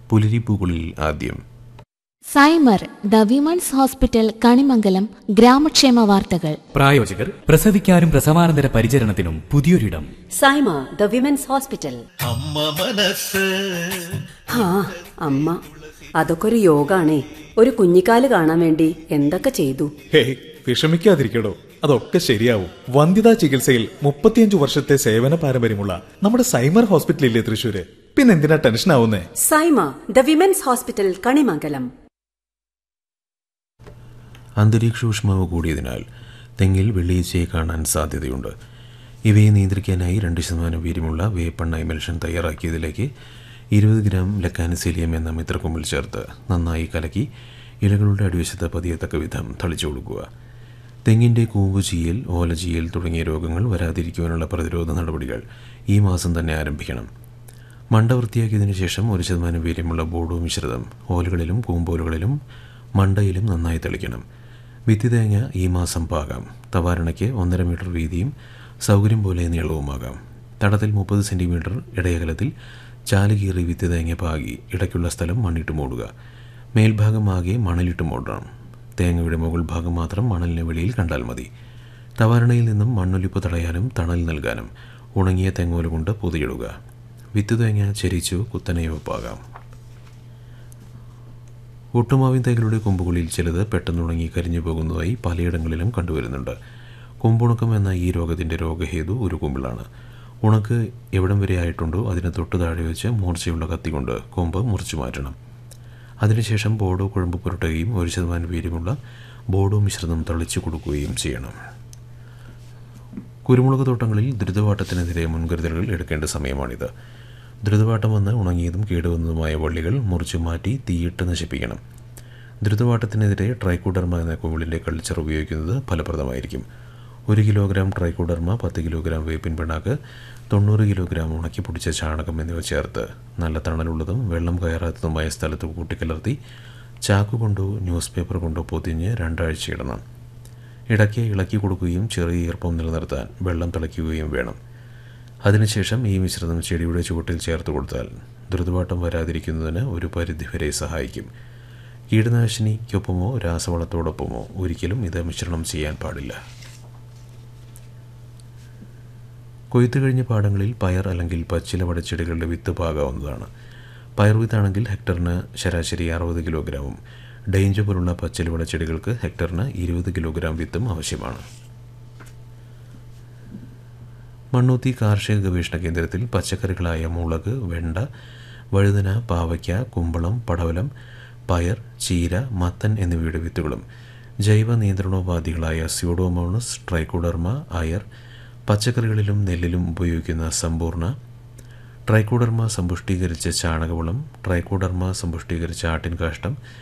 പുലരിപ്പൂക്കളിൽ ആദ്യം Saima the women's hospital Kanimangalam ഗ്രാമക്ഷേമ വാർത്തകൾ പ്രായോജകർ പ്രസവിക്കാനും പ്രസവാനന്തര പരിചരണത്തിനും പുതിയൊരിടം സൈമ ദ വിമൻസ് ഹോസ്പിറ്റൽ അമ്മ മനസ്സ് ഹാ അമ്മ അതൊക്കെ ഒരു യോഗാണേ ഒരു കുഞ്ഞിക്കാല് കാണാൻ വേണ്ടി എന്തൊക്കെ ചെയ്തു ഹേയ് വിഷമിക്കാതിരിക്കടോ അതൊക്കെ ശരിയാവും വന്ധ്യതാ ചികിത്സയിൽ മുപ്പത്തിയഞ്ചു വർഷത്തെ സേവന പാരമ്പര്യമുള്ള നമ്മുടെ സൈമർ ഹോസ്പിറ്റലില്ലേ തൃശ്ശൂര് പിന്നെന്തിനാ ടെൻഷൻ ആവുന്നേ Saima the women's hospital Kanimangalam അന്തരീക്ഷ ഊഷ്മാവ് കൂടിയതിനാൽ തെങ്ങിൽ വെള്ളിയച്ചയെ കാണാൻ സാധ്യതയുണ്ട് ഇവയെ നിയന്ത്രിക്കാനായി രണ്ട് ശതമാനം വീര്യമുള്ള വേപ്പെണ്ണ എമൽഷൻ തയ്യാറാക്കിയതിലേക്ക് ഇരുപത് ഗ്രാം ലക്കാനസീലിയം എന്ന മിത്രക്കൊമ്പിൽ ചേർത്ത് നന്നായി കലക്കി ഇലകളുടെ അടിവശത്ത് പതിയത്തക്ക വിധം തളിച്ചു കൊടുക്കുക തെങ്ങിൻ്റെ കൂമ്പ് ചീയൽ ഓല ചീയൽ തുടങ്ങിയ രോഗങ്ങൾ വരാതിരിക്കുവാനുള്ള പ്രതിരോധ നടപടികൾ ഈ മാസം തന്നെ ആരംഭിക്കണം മണ്ട വൃത്തിയാക്കിയതിനു ശേഷം ഒരു ശതമാനം വീര്യമുള്ള ബോഡോ മിശ്രിതം ഓലുകളിലും കൂമ്പോലുകളിലും മണ്ടയിലും നന്നായി തെളിക്കണം വിത്തി തേങ്ങ ഈ മാസം പാകാം തവാരണയ്ക്ക് ഒന്നര മീറ്റർ വീതിയും സൗകര്യം പോലെ നീളവുമാകാം തടത്തിൽ മുപ്പത് സെൻറ്റിമീറ്റർ ഇടയകലത്തിൽ ചാലുകീറി വിത്തി തേങ്ങ പാകി ഇടയ്ക്കുള്ള സ്ഥലം മണ്ണിട്ട് മൂടുക മേൽഭാഗം ആകെ മണലിട്ട് മൂടണം തേങ്ങയുടെ മുകൾ ഭാഗം മാത്രം മണലിന് വെളിയിൽ കണ്ടാൽ മതി തവാരണയിൽ നിന്നും മണ്ണൊലിപ്പ് തടയാനും തണൽ നൽകാനും ഉണങ്ങിയ തെങ്ങോല കൊണ്ട് പൊതിയിടുക വിത്ത് തേങ്ങ ചെരിച്ചോ കുത്തനെയോ പാകാം ഒട്ടുമാവിൻ തൈകളുടെ കൊമ്പുകളിൽ ചിലത് പെട്ടെന്നുണങ്ങി കരിഞ്ഞു പോകുന്നതായി പലയിടങ്ങളിലും കണ്ടുവരുന്നുണ്ട് കൊമ്പുണക്കം എന്ന ഈ രോഗത്തിൻ്റെ രോഗഹേതു ഒരു കൊമ്പിളാണ് ഉണക്ക് എവിടം വരെ ആയിട്ടുണ്ടോ അതിന് തൊട്ട് താഴെ വെച്ച് മൂർച്ചയുള്ള കത്തി കൊണ്ട് കൊമ്പ് മുറിച്ചു മാറ്റണം അതിനുശേഷം ബോഡോ കുഴമ്പ് പുരട്ടുകയും ഒരു ശതമാനം വീര്യമുള്ള ബോഡോ മിശ്രിതം തളിച്ചു കൊടുക്കുകയും ചെയ്യണം കുരുമുളക് തോട്ടങ്ങളിൽ ദ്രുതവാട്ടത്തിനെതിരെ മുൻകരുതലുകൾ എടുക്കേണ്ട സമയമാണിത് ദ്രുതവാട്ടം വന്ന് ഉണങ്ങിയതും കേടുവന്നതുമായ വള്ളികൾ മുറിച്ചു മാറ്റി തീയിട്ട് നശിപ്പിക്കണം ദ്രുതവാട്ടത്തിനെതിരെ ട്രൈക്കോഡർമ എന്ന കുമിളിൻ്റെ കൾച്ചർ ഉപയോഗിക്കുന്നത് ഫലപ്രദമായിരിക്കും ഒരു കിലോഗ്രാം ട്രൈക്കോഡർമ പത്ത് കിലോഗ്രാം വേപ്പിൻ പിണ്ണാക്ക് തൊണ്ണൂറ് കിലോഗ്രാം ഉണക്കി പൊടിച്ച ചാണകം എന്നിവ ചേർത്ത് നല്ല തണലുള്ളതും വെള്ളം കയറാത്തതുമായ സ്ഥലത്ത് കൂട്ടിക്കലർത്തി ചാക്ക് കൊണ്ടോ ന്യൂസ് പേപ്പർ കൊണ്ടോ പൊതിഞ്ഞ് രണ്ടാഴ്ച ഇടണം ഇടയ്ക്ക് ഇളക്കി കൊടുക്കുകയും ചെറിയ ഈർപ്പം നിലനിർത്താൻ വെള്ളം തിളയ്ക്കുകയും വേണം അതിനുശേഷം ഈ മിശ്രിതം ചെടിയുടെ ചുവട്ടിൽ ചേർത്ത് കൊടുത്താൽ ദ്രുതവാട്ടം വരാതിരിക്കുന്നതിന് ഒരു പരിധിവരെ സഹായിക്കും കീടനാശിനിക്കൊപ്പമോ രാസവളത്തോടൊപ്പമോ ഒരിക്കലും ഇത് മിശ്രണം ചെയ്യാൻ പാടില്ല കൊയ്ത്തു കഴിഞ്ഞ പാടങ്ങളിൽ പയർ അല്ലെങ്കിൽ പച്ചില വടച്ചെടികളുടെ വിത്ത് പാകാവുന്നതാണ് പയർ വിത്താണെങ്കിൽ ഹെക്ടറിന് ശരാശരി അറുപത് കിലോഗ്രാമും ഡേഞ്ചർ പോലുള്ള പച്ചില വടച്ചെടികൾക്ക് ഹെക്ടറിന് ഇരുപത് കിലോഗ്രാം വിത്തും ആവശ്യമാണ് മണ്ണൂത്തി കാർഷിക ഗവേഷണ കേന്ദ്രത്തിൽ പച്ചക്കറികളായ മുളക് വെണ്ട വഴുതന പാവയ്ക്ക കുമ്പളം പടവലം പയർ ചീര മത്തൻ എന്നിവയുടെ വിത്തുകളും ജൈവ നിയന്ത്രണോപാധികളായ സ്യൂഡോമോണസ് ട്രൈക്കോഡർമ അയർ പച്ചക്കറികളിലും നെല്ലിലും ഉപയോഗിക്കുന്ന സമ്പൂർണ്ണ ട്രൈക്കോഡർമ സമ്പുഷ്ടീകരിച്ച ചാണകവളം ട്രൈക്കോഡർമ സമ്പുഷ്ടീകരിച്ച ആട്ടിൻകാഷ്ടം